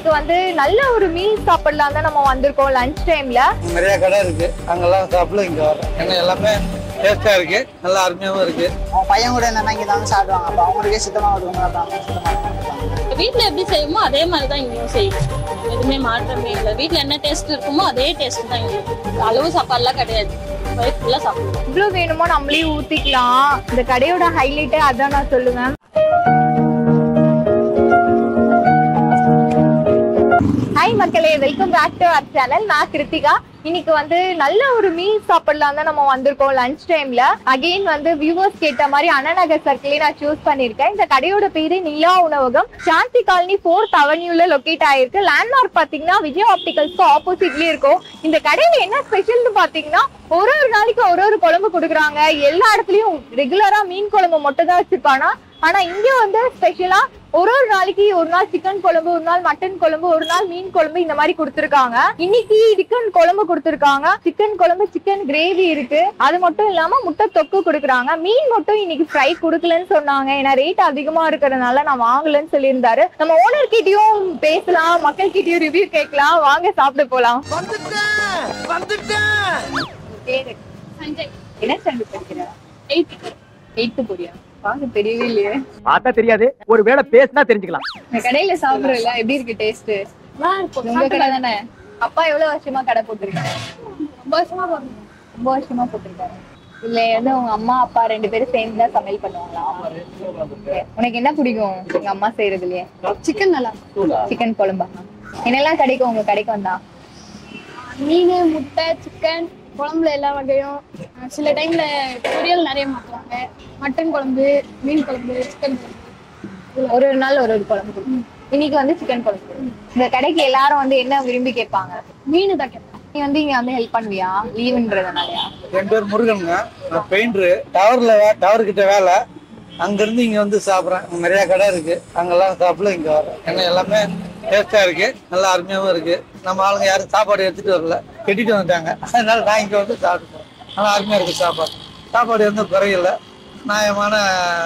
இன்னைக்கு வந்து நல்ல ஒரு மீல் சாப்பிடலாம் தான் நம்ம வந்திருக்கோம் லஞ்ச் டைம்ல நிறைய கடை இருக்கு அங்கெல்லாம் சாப்பிடல இங்க வரேன் ஏன்னா எல்லாமே டேஸ்டா இருக்கு நல்லா அருமையாவும் இருக்கு அவங்க பையன் கூட என்னன்னா இங்கே தான் சாப்பிடுவாங்க அப்போ அவங்களுக்கே சுத்தமாக கொடுக்கணும் அப்போ அவங்க சுத்தமாக கொடுப்பாங்க வீட்ல எப்படி செய்வோமோ அதே மாதிரி தான் இங்கேயும் செய்வோம் எதுவுமே மாற்றமே இல்லை வீட்ல என்ன டேஸ்ட் இருக்குமோ அதே டேஸ்ட் தான் இங்க இருக்கு அளவு சாப்பாடுலாம் கிடையாது வயிறு ஃபுல்லா சாப்பிடுவோம் இவ்வளவு வேணுமோ நம்மளே ஊத்திக்கலாம் இந்த கடையோட ஹைலைட்டே அதான் நான் சொல்லுவேன் ஹாய் மக்களே welcome back to our channel நான் கிருத்திகா இன்னைக்கு வந்து நல்ல ஒரு மீல் சாப்பிடலாம் தான் நம்ம வந்திருக்கோம் லஞ்ச் டைம்ல அகைன் வந்து வியூவர்ஸ் கேட்ட மாதிரி அண்ணநகர் சர்க்கிளே நான் சூஸ் பண்ணிருக்கேன் இந்த கடையோட பேரு நிலா உணவகம் சாந்தி காலனி ஃபோர்த் அவென்யூல லொகேட் ஆயிருக்கு லேண்ட்மார்க் பாத்தீங்கன்னா விஜய் ஆப்டிகல்ஸ்க்கு ஆப்போசிட்லயே இருக்கும் இந்த கடையில என்ன ஸ்பெஷல்னு பாத்தீங்கன்னா ஒரு ஒரு நாளைக்கு ஒரு ஒரு குழம்பு கொடுக்குறாங்க எல்லா இடத்துலயும் ரெகுலரா மீன் குழம்பு மட்டும் தான் வச்சிருப்பானா ஆனா இங்க வந்து ஸ்பெஷலா ஒரு ஒரு நாளைக்கு ஒரு நாள் சிக்கன் குழம்பு ஒரு நாள் மட்டன் குழம்பு ஒரு நாள் மீன் குழம்பு இந்த மாதிரி கொடுத்துருக்காங்க இன்னைக்கு சிக்கன் குழம்பு கொடுத்துருக்காங்க சிக்கன் குழம்பு சிக்கன் கிரேவி இருக்கு அது மட்டும் இல்லாம முட்டை தொக்கு கொடுக்குறாங்க மீன் மட்டும் இன்னைக்கு ஃப்ரை கொடுக்கலன்னு சொன்னாங்க ஏன்னா ரேட் அதிகமா இருக்கிறதுனால நான் வாங்கலன்னு சொல்லியிருந்தாரு நம்ம ஓனர் கிட்டயும் பேசலாம் மக்கள் கிட்டயும் ரிவ்யூ கேட்கலாம் வாங்க சாப்பிட போலாம் பேரு சஞ்சய் என்ன ஸ்டாண்டர்ட் படிக்கிற எயிட் எயித்து போறியா வாங்க தெரியவே இல்லையே பார்த்தா தெரியாது ஒரு வேளை பேசினா தெரிஞ்சுக்கலாம் இந்த கடையில சாப்பிடுறல எப்படி இருக்கு டேஸ்ட் உங்க கடை தானே அப்பா எவ்வளவு வருஷமா கடை போட்டிருக்காங்க ரொம்ப வருஷமா போறோம் ரொம்ப வருஷமா போட்டிருக்காங்க இல்ல வந்து உங்க அம்மா அப்பா ரெண்டு பேரும் சேர்ந்து தான் சமையல் பண்ணுவாங்களா Okay. உனக்கு என்ன பிடிக்கும் உங்க அம்மா செய்யறதுலயே சிக்கன் நல்லா சிக்கன் குழம்பா என்னெல்லாம் கிடைக்கும் உங்க கடைக்கு வந்தா மீன் முட்டை சிக்கன் குழம்புல எல்லா வகையும் அஹ் சில டைம்ல பொரியல் நிறைய மாற்றுவாங்க மட்டன் குழம்பு மீன் குழம்பு சிக்கன் குழம்பு ஒரு ஒரு நாள் ஒரு ஒரு குழம்பு கொடுக்கும் இன்னைக்கு வந்து சிக்கன் குழம்பு கொடுக்கும். இந்த கடைக்கு எல்லாரும் வந்து என்ன விரும்பி கேட்பாங்க மீன் தான் கேட்பேன் நீ வந்து இங்க வந்து ஹெல்ப் பண்ணுவியா லீவுன்றதுனாலயா என் பேர் முருகனுங்க நான் பெயிண்டரு டவர்ல டவர் கிட்ட வேலை அங்கிருந்து இங்க வந்து சாப்பிட்றேன் நிறைய கடை இருக்கு அங்கெல்லாம் சாப்பிடல இங்க வரேன் ஏன்னா எல்லாமே டேஸ்டா இருக்கு நல்லா அருமையாவும் இருக்கு நம்ம ஆளுங்க யாரும் சாப்பாடு எடுத்துட்டு வரல கட்டிட்டு வந்துட்டாங்க அதனால நான் இங்க வந்து சாப்பிட்டு போறேன் நல்லா அருமையா இருக்கு சாப்பாடு சாப்பாடு எந்த குறையில நியாயமான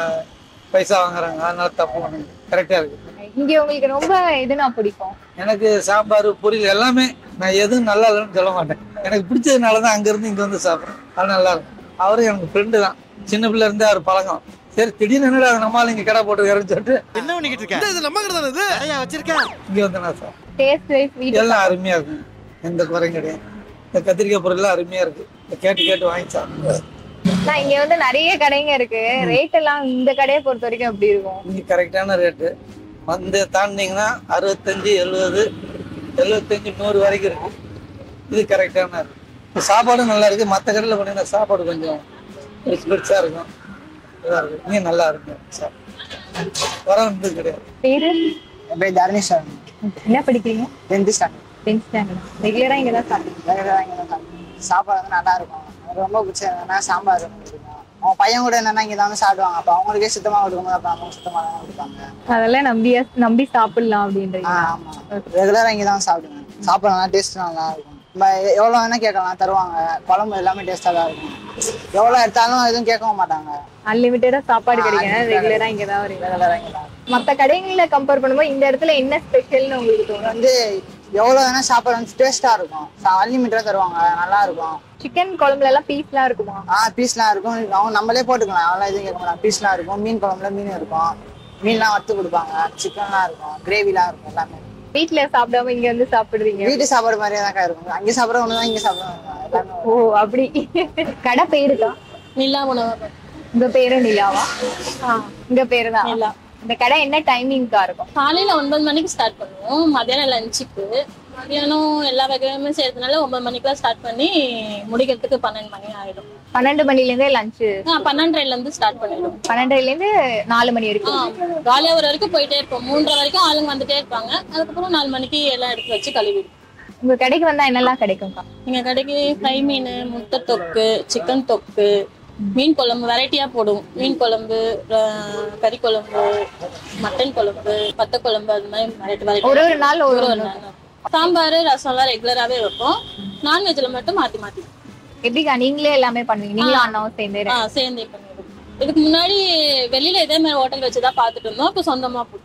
பைசா வாங்குறாங்க அதனால தப்பு பண்ணுங்க கரெக்டா இருக்கு இங்க உங்களுக்கு ரொம்ப எதுனா பிடிக்கும் எனக்கு சாம்பார் பொரியல் எல்லாமே நான் எதுவும் நல்லா இல்லைன்னு சொல்ல மாட்டேன் எனக்கு பிடிச்சதுனால தான் அங்கேருந்து இங்கே வந்து சாப்பிட்றேன் அது நல்லா இருக்கும் அவரும் எனக்கு ஃப்ரெண்டு தான் சின்ன பிள்ளை இருந்தே அவர் பழக்கம் சரி திடீர்னு என்னடா நம்மளால இங்கே கடை போட்டுருக்காருன்னு சொல்லிட்டு என்ன பண்ணிக்கிட்டு இருக்க இது நம்ம கடை தானே இது கடையா வச்சிருக்கேன் இங்கே வந்து நான் சார் டேஸ்ட் வைஸ் வீட்டு எல்லாம் அருமையாக இருக்கும் எந்த குறையும் கிடையாது இந்த கத்திரிக்காய் பொருள்லாம் அருமையாக இருக்கு இந்த கேட்டு கேட்டு வாங்கி சாப்பிடுவேன் நான் இங்க வந்து நிறைய கடைங்க இருக்கு ரேட் எல்லாம் இந்த கடையை பொறுத்த வரைக்கும் எப்படி இருக்கும் இங்கே கரெக்டான ரேட்டு வந்து தாண்டிங்கன்னா அறுபத்தஞ்சு எழுபது எழுபத்தஞ்சு நூறு வரைக்கும் இருக்கு இது கரெக்டான இது சாப்பாடும் நல்லா இருக்கு மற்ற கடையில் பார்த்தீங்கன்னா சாப்பாடு கொஞ்சம் பெருசு பெருசாக இருக்கும் இதாக இருக்கும் இங்கே நல்லா இருக்கும் சாப்பாடு வரது கிடையாது பேரு என் பேர் தர்ணேஷ் சார் என்ன படிக்கிறீங்க டென்த்து ஸ்டாண்டர்ட் டென்த் ஸ்டாண்டர்ட் ரெகுலரா இங்க தான் சாப்பிடுங்க வேறு இங்கே தான் சாப்பிடுவோம் சாப்பாடு வந்து நல்லா இருக்கும் எனக்கு ரொம்ப பிடிச்சது என்னன்னா சாம்பார் ரொம்ப பிடிக்கும் அவங்க பையன் கூட என்னன்னா இங்கே தான் சாப்பிடுவாங்க அப்போ அவங்களுக்கே சுத்தமாக கொடுக்கணும் அப்போ அவங்க சுத்தமாக தான் கொடுப்பாங்க அதெல்லாம் நம்பி நம்பி சாப்பிடலாம் அப்படின்றீங்க ஆ ஆமாம் ரெகுலராக இங்கே தான் சாப்பிடுவேன் சாப்பாடு நல்லா டேஸ்ட் நல்லா இருக்கும் நம்ம எவ்வளோ வேணால் கேட்கலாம் தருவாங்க குழம்பு எல்லாமே டேஸ்ட்டாக தான் இருக்கும் எவ்வளோ எடுத்தாலும் எதுவும் கேட்கவும் மாட்டாங்க அன்லிமிட்டடா சாப்பாடு கிடைக்கும் ரெகுலரா இங்க தான் வரீங்க ரெகுலராக இங்கே தான் மத்த கடைகளை கம்பேர் பண்ணும்போது இந்த இடத்துல என்ன ஸ்பெஷல்னு உங்களுக்கு தோணும் வந்து எவ்வளோ வேணால் சாப்பாடு வந்து டேஸ்ட்டாக இருக்கும் அன்லிமிட்டடாக தருவாங்க நல்லா இருக்கும் சிக்கன் குழம்புல எல்லாம் பீஸ்லாம் இருக்குமா ஆ பீஸ்லாம் இருக்கும் அவங்க நம்மளே போட்டுக்கலாம் அதெல்லாம் எதுவும் கேட்க மாட்டாங்க பீஸ்லாம் இருக்கும் மீன் குழம்புல மீன் இருக்கும் மீன்லாம் வறுத்து கொடுப்பாங்க சிக்கன்லாம் இருக்கும் கிரேவிலாம் இருக்கும் எல்லாமே வீட்ல சாப்பிடாம இங்க வந்து சாப்பிடுறீங்க வீட்டு சாப்பாடு மாதிரியே தான் இருக்கும் அங்கே சாப்பிட்ற ஒன்று தான் இங்கே சாப்பிட்ற எல்லாமே ஓ அப்படி கடை பேருக்கா நிலா உணவகம் உங்க பேரு நிலாவா உங்க பேரு தான் நிலா இந்த கடை என்ன டைமிங்க்கா இருக்கும் காலையில ஒன்பது மணிக்கு ஸ்டார்ட் பண்ணுவோம் மத்தியானம் லஞ்சுக்கு மத்தியானம் எல்லா வகையுமே செய்யறதுனால ஒன்பது மணிக்கெல்லாம் ஸ்டார்ட் பண்ணி முடிக்கிறதுக்கு பன்னெண்டு மணி ஆயிடும் பன்னெண்டு மணில இருந்தே லஞ்ச் ஆ பன்னெண்டரைல இருந்து ஸ்டார்ட் பண்ணிடுவோம் பன்னெண்டுல இருந்து நாலு மணி ஆ, வரைக்கும் காலையா ஒரு வரைக்கும் போயிட்டே இருப்போம் மூன்றரை வரைக்கும் ஆளுங்க வந்துட்டே இருப்பாங்க அதுக்கப்புறம் நாலு மணிக்கு எல்லாம் எடுத்து வச்சு கழுவிடும் உங்க கடைக்கு வந்தா என்னெல்லாம் கிடைக்கும்க்கா எங்க கடைக்கு ஃப்ரை மீன் முட்டை தொக்கு சிக்கன் தொக்கு மீன் குழம்பு வெரைட்டியா போடுவோம் மீன் குழம்பு அஹ், கறி குழம்பு மட்டன் குழம்பு பத்த குழம்பு அது மாதிரி வெரைட்டி ஒரு ஒரு நாள் ஒரு ஒரு ஒரு ஒரு நாள் சாம்பார் ரசம்லாம் ரெகுலராகவே வைப்போம் நான்வெஜ்ல மட்டும் மாத்தி மாத்தி எப்படிக்கா நீங்களே எல்லாமே பண்ணுவீங்க நீங்களும் அண்ணாவும் சேர்ந்தே ஆ சேர்ந்தே பண்ணிடுவோம் இதுக்கு முன்னாடி வெளியில இதே மாதிரி ஹோட்டல் வச்சுதான் பார்த்துட்டு இருந்தோம் இப்போ சொந்தமா போட்டோம்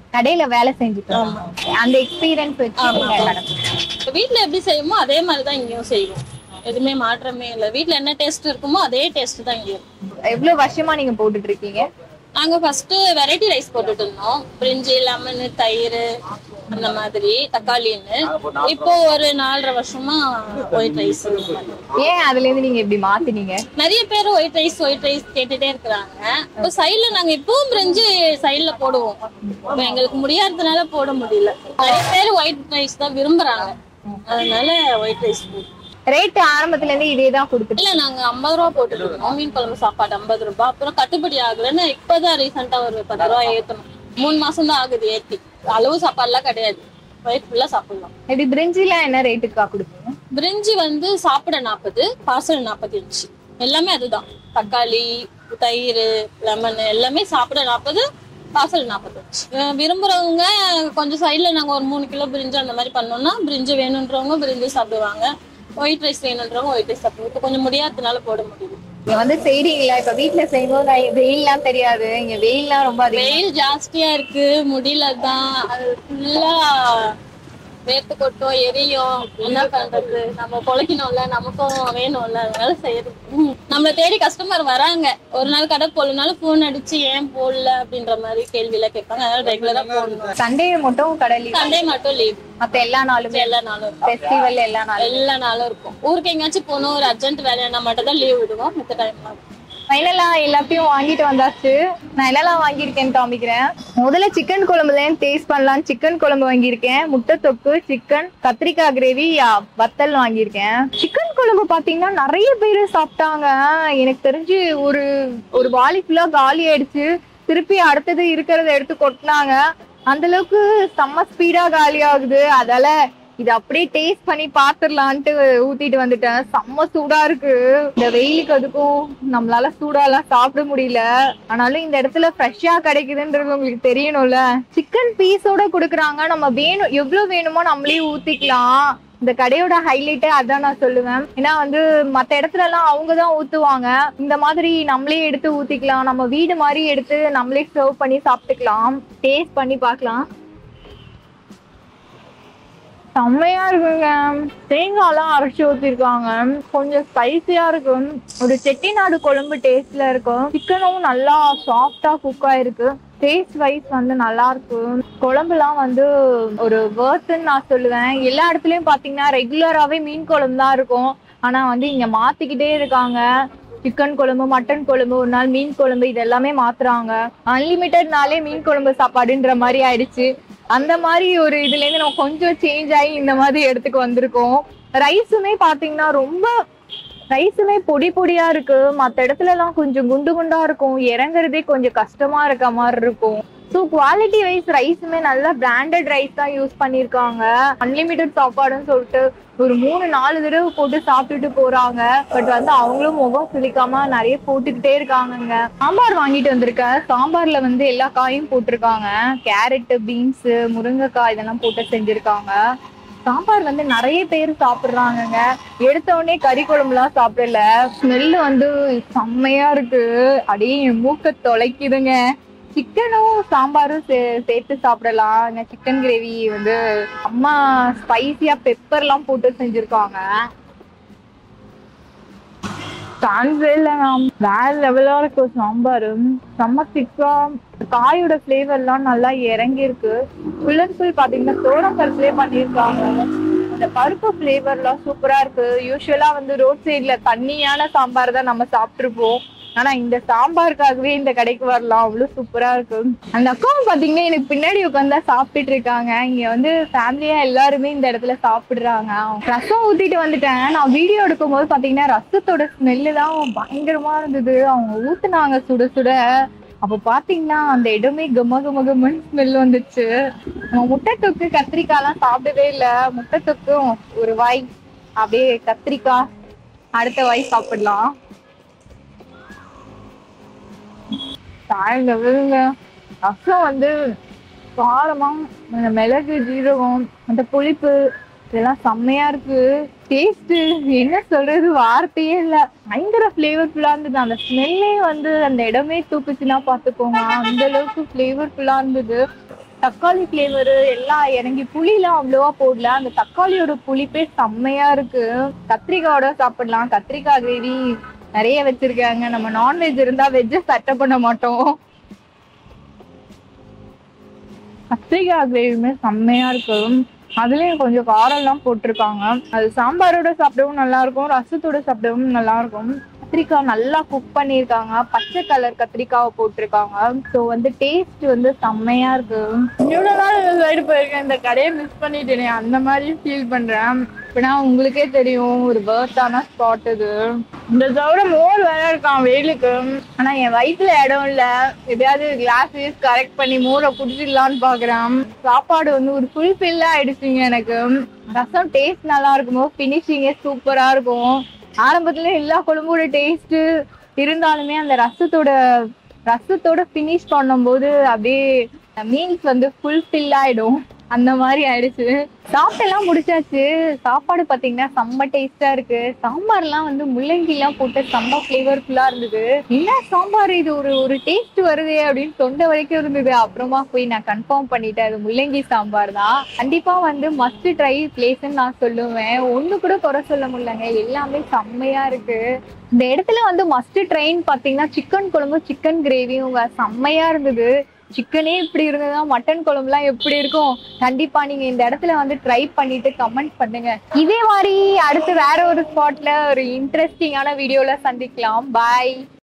கடையில வேலை செஞ்சுட்டு அந்த எக்ஸ்பீரியன்ஸ் வச்சு ஆமா. நீங்க கடை இப்ப வீட்ல எப்படி செய்வோமோ அதே மாதிரி தான் இங்கேயும் செய்வோம் எதுவுமே மாற்றமே இல்லை வீட்ல என்ன டேஸ்ட் இருக்குமோ அதே டேஸ்ட் தான் இங்கேயும் எவ்வளவு வருஷமா நீங்க போட்டுட்டு இருக்கீங்க நாங்க ஃபர்ஸ்ட் வெரைட்டி ரைஸ் போட்டுட்டு இருந்தோம் பிரிஞ்சி லெமன் தயிர் அந்த மாதிரி தக்காளின்னு இப்போ ஒரு நாலரை வருஷமா ஒயிட் ரைஸ் ஏன் அதுல இருந்து நீங்க இப்படி மாத்தினீங்க நிறைய பேர் ஒயிட் ரைஸ் ஒயிட் ரைஸ் கேட்டுட்டே இருக்கிறாங்க இப்போ சைட்ல நாங்க இப்பவும் பிரிஞ்சு சைட்ல போடுவோம் இப்போ எங்களுக்கு முடியாததுனால போட முடியல நிறைய பேர் ஒயிட் ரைஸ் தான் விரும்புறாங்க அதனால ஒயிட் ரைஸ் ரேட் ஆரம்பத்துல இருந்து இதே தான் கொடுத்துட்டு இல்ல நாங்க ஐம்பது ரூபா போட்டுட்டு இருக்கோம் மீன் குழம்பு சாப்பாடு ஐம்பது ரூபாய் அப்புறம் கட்டுப்படி ஆகலைன்னு இப்பதான் ரீசெண்டா ஒரு பத்து ரூபா ஏத்தணும் மூணு மாசம் தான் ஆகுது ஏத்தி அளவு சாப்பாடுலாம் கிடையாது வயிறு ஃபுல்லா சாப்பிடலாம் இப்படி பிரிஞ்சிலாம் என்ன ரேட்டுக்கா கொடுப்பீங்க பிரிஞ்சி வந்து சாப்பிட நாற்பது பார்சல் நாற்பத்தி அஞ்சு எல்லாமே அதுதான் தக்காளி தயிர் லெமன் எல்லாமே சாப்பிட நாற்பது பார்சல் நாற்பத்தஞ்சு அஹ் விரும்புறவங்க கொஞ்சம் சைடில் நாங்கள் ஒரு மூணு கிலோ பிரிஞ்சு அந்த மாதிரி பண்ணோம்னா பிரிஞ்சு வேணுன்றவங்க பிரிஞ்சு சாப்பிடுவாங்க ஒயிட் ரைஸ் வேணுன்றவங்க ஒயிட் ரைஸ் சாப்பிடுவாங்க இப்போ கொஞ்சம் முடியாததுனால போட முடியுது நீங்க வந்து செய்றீங்களா இப்ப வீட்டுல செய்யும்போது நான் வெயில்லாம் தெரியாது இங்க வெயில்லாம் ரொம்ப அதிகம் வெயில் ஜாஸ்தியா இருக்கு முடியல தான் அது ஃபுல்லா வேர்த்து கொட்டும் எரியும் என்ன பண்றது நம்ம பொழைக்கணும்ல நமக்கும் வேணும்ல அதனால செய்யறது ம். நம்மள தேடி கஸ்டமர் வராங்க ஒரு நாள் கடை போடலனாலும் போன் அடிச்சு ஏன் போடல அப்படின்ற மாதிரி கேள்வி எல்லாம் கேட்பாங்க அதனால ரெகுலரா போடணும் சண்டே மட்டும் கடலி சண்டே மட்டும் லீவ் மத்த எல்லா நாளுமே எல்லா நாளும் இருக்கும். ஃபெஸ்டிவல் எல்லா நாளும் எல்லா நாளும் இருக்கும் ஊருக்கு எங்கேயாச்சும் போகணும் ஒரு அர்ஜென்ட் வேலைன்னா மட்டும் தான் லீவ் விடுவோம் மித்த டைம்லாம் ஃபைனலா எல்லாத்தையும் வாங்கிட்டு வந்தாச்சு நான் என்னெல்லாம் வாங்கியிருக்கேன்னு காமிக்கிறேன் முதல்ல சிக்கன் குழம்புல டேஸ்ட் பண்ணலாம் சிக்கன் குழம்பு வாங்கியிருக்கேன் முட்டை தொக்கு சிக்கன் கத்திரிக்காய் கிரேவி வத்தல் வாங்கியிருக்கேன் சிக்கன் குழம்பு பாத்தீங்கன்னா நிறைய பேர் சாப்பிட்டாங்க எனக்கு தெரிஞ்சு ஒரு ஒரு வாலி ஃபுல்லா காலி ஆயிடுச்சு திருப்பி அடுத்தது இருக்கிறத எடுத்து கொட்டினாங்க அந்த அளவுக்கு செம்ம ஸ்பீடா காலி ஆகுது அதால இது அப்படியே டேஸ்ட் பண்ணி பாத்துரலான்ட்டு ஊத்திட்டு வந்துட்டேன் செம்ம சூடா இருக்கு இந்த வெயிலுக்கு அதுக்கும் நம்மளால சூடா எல்லாம் சாப்பிட முடியல ஆனாலும் இந்த இடத்துல ஃப்ரெஷ்ஷா கிடைக்குதுன்றது உங்களுக்கு தெரியணும்ல சிக்கன் பீஸோட குடுக்குறாங்க நம்ம வேணும் எவ்வளவு வேணுமோ நம்மளே ஊத்திக்கலாம் இந்த கடையோட ஹைலைட்டே அதான் நான் சொல்லுவேன் ஏன்னா வந்து மத்த இடத்துல எல்லாம் அவங்க தான் ஊத்துவாங்க இந்த மாதிரி நம்மளே எடுத்து ஊத்திக்கலாம் நம்ம வீடு மாதிரி எடுத்து நம்மளே சர்வ் பண்ணி சாப்பிட்டுக்கலாம் டேஸ்ட் பண்ணி பார்க்கலாம் செம்மையா இருக்குங்க தேங்காய்லாம் அரைச்சி ஊத்திருக்காங்க கொஞ்சம் ஸ்பைசியா இருக்கும் ஒரு செட்டிநாடு குழம்பு டேஸ்ட்ல இருக்கும் சிக்கனும் நல்லா சாஃப்டா குக் ஆயிருக்கு டேஸ்ட் வைஸ் வந்து நல்லா இருக்கு குழம்புலாம் வந்து ஒரு வேர்த்துன்னு நான் சொல்லுவேன் எல்லா இடத்துலயும் பாத்தீங்கன்னா ரெகுலராகவே மீன் குழம்பு தான் இருக்கும் ஆனா வந்து இங்க மாத்திக்கிட்டே இருக்காங்க சிக்கன் குழம்பு மட்டன் குழம்பு ஒரு நாள் மீன் குழம்பு இது எல்லாமே மாத்துறாங்க அன்லிமிட்டட்னாலே மீன் குழம்பு சாப்பாடுன்ற மாதிரி ஆயிடுச்சு அந்த மாதிரி ஒரு இதுல இருந்து நம்ம கொஞ்சம் சேஞ்ச் ஆகி இந்த மாதிரி இடத்துக்கு வந்திருக்கோம் ரைஸுமே பாத்தீங்கன்னா ரொம்ப ரைஸுமே பொடி பொடியா இருக்கு மத்த இடத்துல எல்லாம் கொஞ்சம் குண்டு குண்டா இருக்கும் இறங்குறதே கொஞ்சம் கஷ்டமா இருக்க மாதிரி இருக்கும் ஸோ குவாலிட்டி வைஸ் ரைஸுமே நல்ல பிராண்டட் ரைஸ் தான் யூஸ் பண்ணியிருக்காங்க அன்லிமிட்டட் சாப்பாடுன்னு சொல்லிட்டு ஒரு மூணு நாலு தடவை போட்டு சாப்பிட்டுட்டு போறாங்க பட் வந்து அவங்களும் முகம் சுளிக்காம நிறைய போட்டுக்கிட்டே இருக்காங்கங்க சாம்பார் வாங்கிட்டு வந்திருக்கேன் சாம்பார்ல வந்து எல்லா காயும் போட்டிருக்காங்க கேரட் பீன்ஸ் முருங்கைக்காய் இதெல்லாம் போட்டு செஞ்சிருக்காங்க சாம்பார் வந்து நிறைய பேர் சாப்பிடுறாங்கங்க எடுத்த உடனே கறி குழம்புலாம் சாப்பிடல ஸ்மெல் வந்து செம்மையா இருக்கு அப்படியே என் மூக்க தொலைக்குதுங்க சிக்கனும் சாம்பாரும் சே சேர்த்து சாப்பிடலாம் இந்த சிக்கன் கிரேவி வந்து அம்மா ஸ்பைசியா பெப்பர்லாம் போட்டு செஞ்சிருக்காங்க சான்ஸே இல்லைங்க வேற லெவலா இருக்கு சாம்பார் செம்ம திக்கா காயோட ஃப்ளேவர்லாம் நல்லா இறங்கி இருக்கு ஃபுல் அண்ட் ஃபுல் பாத்தீங்கன்னா சோளம் பருப்புலேயே பண்ணியிருக்காங்க அந்த பருப்பு ஃப்ளேவர்லாம் சூப்பரா இருக்கு யூஸ்வலா வந்து ரோட் சைட்ல தண்ணியான சாம்பார் தான் நம்ம சாப்பிட்டுருப்போம் ஆனா இந்த சாம்பாருக்காகவே இந்த கடைக்கு வரலாம் அவ்வளவு சூப்பரா இருக்கு அந்த அக்காவும் பாத்தீங்கன்னா எனக்கு பின்னாடி உட்காந்து சாப்பிட்டுட்டு இருக்காங்க இங்க வந்து ஃபேமிலியா எல்லாருமே இந்த இடத்துல சாப்பிடுறாங்க ரசம் ஊத்திட்டு வந்துட்டேன் நான் வீடியோ எடுக்கும் போது பாத்தீங்கன்னா ரசத்தோட ஸ்மெல்லு தான் பயங்கரமா இருந்தது அவங்க ஊத்துனாங்க சுட சுட அப்ப பாத்தீங்கன்னா அந்த இடமே கம கம கமன்னு ஸ்மெல் வந்துச்சு நம்ம முட்டை தொக்கு கத்திரிக்காய்லாம் சாப்பிடவே இல்ல முட்டை தொக்கும் ஒரு வாய் அப்படியே கத்திரிக்காய் அடுத்த வாய் சாப்பிடலாம் தாழ்ந்த விழுங்க ரசம் வந்து காரமா அந்த மிளகு ஜீரகம் அந்த புளிப்பு இதெல்லாம் செம்மையா இருக்கு டேஸ்ட் என்ன சொல்றது வார்த்தையே இல்ல பயங்கர ஃபிளேவர்ஃபுல்லா இருந்தது அந்த ஸ்மெல்லே வந்து அந்த இடமே தூக்குச்சுன்னா பாத்துக்கோங்க அந்த அளவுக்கு ஃபிளேவர்ஃபுல்லா இருந்தது தக்காளி ஃப்ளேவர் எல்லாம் இறங்கி புளிலாம் அவ்வளவா போடல அந்த தக்காளியோட புளிப்பே செம்மையா இருக்கு கத்திரிக்காயோட சாப்பிடலாம் கத்திரிக்காய் கிரேவி நிறைய வச்சிருக்காங்க நம்ம நான்வெஜ் இருந்தா வெஜ்ஜ சட்டை பண்ண மாட்டோம் கத்திரிக்காய் கிரேவியுமே செம்மையா இருக்கு அதுலயும் கொஞ்சம் காரம் எல்லாம் போட்டிருக்காங்க அது சாம்பாரோட சாப்பிடவும் நல்லா இருக்கும் ரசத்தோட சாப்பிடவும் நல்லா இருக்கும் கத்திரிக்காய் நல்லா குக் பண்ணியிருக்காங்க பச்சை கலர் கத்திரிக்காவை போட்டிருக்காங்க ஸோ வந்து டேஸ்ட் வந்து செம்மையா இருக்கு இவ்வளவு நாள் இந்த சைடு போயிருக்கேன் இந்த கடையை மிஸ் பண்ணிட்டேனே அந்த மாதிரி ஃபீல் பண்றேன் இப்பனா உங்களுக்கே தெரியும் ஒரு பர்த்தான ஸ்பாட் இது இந்த தவிர மோர் வேற இருக்கான் வெயிலுக்கு ஆனா என் வயிற்றுல இடம் இல்ல எப்படியாவது கிளாஸ் கரெக்ட் பண்ணி மோரை குடிச்சிடலான்னு பாக்குறேன் சாப்பாடு வந்து ஒரு ஃபுல்ஃபில் ஆயிடுச்சுங்க எனக்கு ரசம் டேஸ்ட் நல்லா இருக்குமோ ஃபினிஷிங்கே சூப்பரா இருக்கும் ஆரம்பத்துல எல்லா குழம்போட டேஸ்ட் இருந்தாலுமே அந்த ரசத்தோட ரசத்தோட ஃபினிஷ் பண்ணும்போது அப்படியே மீல்ஸ் வந்து ஃபுல்ஃபில் ஆயிடும் அந்த மாதிரி ஆயிடுச்சு சாப்பிட்டெல்லாம் முடிச்சாச்சு சாப்பாடு பாத்தீங்கன்னா செம்ம டேஸ்டா இருக்கு சாம்பார்லாம் வந்து முள்ளங்கி எல்லாம் போட்டு செம்ம ஃபிளேவர்ஃபுல்லா இருந்தது என்ன சாம்பார் இது ஒரு ஒரு டேஸ்ட் வருதே அப்படின்னு தொண்டை வரைக்கும் இருந்தது அப்புறமா போய் நான் கன்ஃபார்ம் பண்ணிட்டேன் அது முள்ளங்கி சாம்பார் தான் கண்டிப்பா வந்து மஸ்ட் ட்ரை பிளேஸ்ன்னு நான் சொல்லுவேன் ஒண்ணு கூட குறை சொல்ல முடியலங்க எல்லாமே செம்மையா இருக்கு இந்த இடத்துல வந்து மஸ்ட் ட்ரைன்னு பாத்தீங்கன்னா சிக்கன் குழம்பு சிக்கன் கிரேவியும் செம்மையா இருந்தது சிக்கனே இப்படி இருந்ததா மட்டன் குழம்புலாம் எப்படி இருக்கும் கண்டிப்பா நீங்க இந்த இடத்துல வந்து ட்ரை பண்ணிட்டு கமெண்ட் பண்ணுங்க இதே மாதிரி அடுத்து வேற ஒரு ஸ்பாட்ல ஒரு இன்ட்ரெஸ்டிங்கான வீடியோல சந்திக்கலாம் பாய்